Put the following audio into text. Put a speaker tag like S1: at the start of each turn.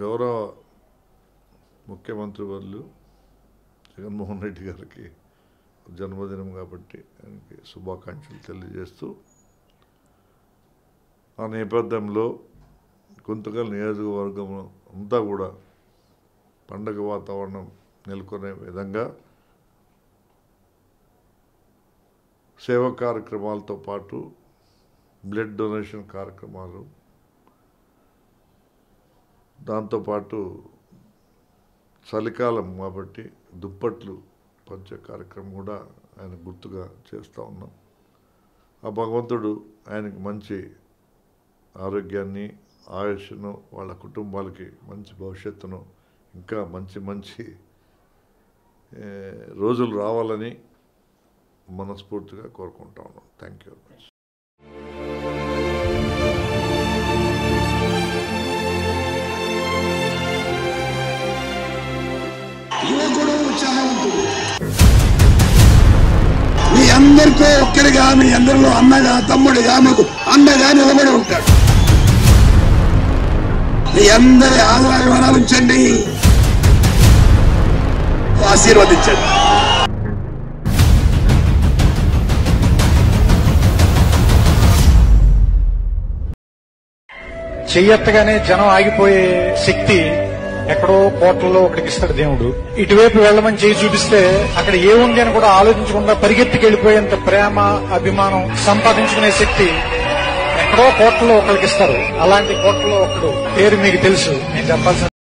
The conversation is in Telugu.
S1: గౌరవ ముఖ్యమంత్రి వాళ్ళు జగన్మోహన్ రెడ్డి గారికి జన్మదినం కాబట్టి ఆయనకి శుభాకాంక్షలు తెలియజేస్తూ ఆ నేపథ్యంలో గుంతకల్ నియోజకవర్గం అంతా కూడా పండగ వాతావరణం నెలకొనే విధంగా సేవా కార్యక్రమాలతో పాటు బ్లడ్ డొనేషన్ కార్యక్రమాలు దాంతోపాటు చలికాలం కాబట్టి దుప్పట్లు పంచే కార్యక్రమం కూడా ఆయన గుర్తుగా చేస్తూ ఉన్నాం ఆ భగవంతుడు ఆయనకి మంచి ఆరోగ్యాన్ని ఆయుష్ను వాళ్ళ కుటుంబాలకి మంచి భవిష్యత్తును ఇంకా మంచి మంచి ఏ, రోజులు రావాలని మనస్ఫూర్తిగా కోరుకుంటా ఉన్నాం థ్యాంక్ యూ వెరీ మచ్
S2: యువకుడు ఉత్సాహవంతుడు మీ అందరికీ ఒక్కడిగా మీ అందరిలో అన్నగా తమ్ముడిగా మీకు అండగా నిలబడి ఉంటాడు మీ అందరి ఆదరాభిమానాలు ఉంచండి ఆశీర్వదించండి
S3: చెయ్యెత్తగానే జనం ఆగిపోయే శక్తి ఎక్కడో కోట్లలో ఒకటికి ఇస్తాడు దేవుడు ఇటువైపు వెళ్ళమని చేయి చూపిస్తే అక్కడ ఏముంది అని కూడా ఆలోచించకుండా పరిగెత్తికి వెళ్ళిపోయేంత ప్రేమ అభిమానం సంపాదించుకునే శక్తి ఎక్కడో కోట్లలో ఒకరికి ఇస్తారు అలాంటి కోట్లలో ఒకడు పేరు మీకు తెలుసు నేను చెప్పాల్సిన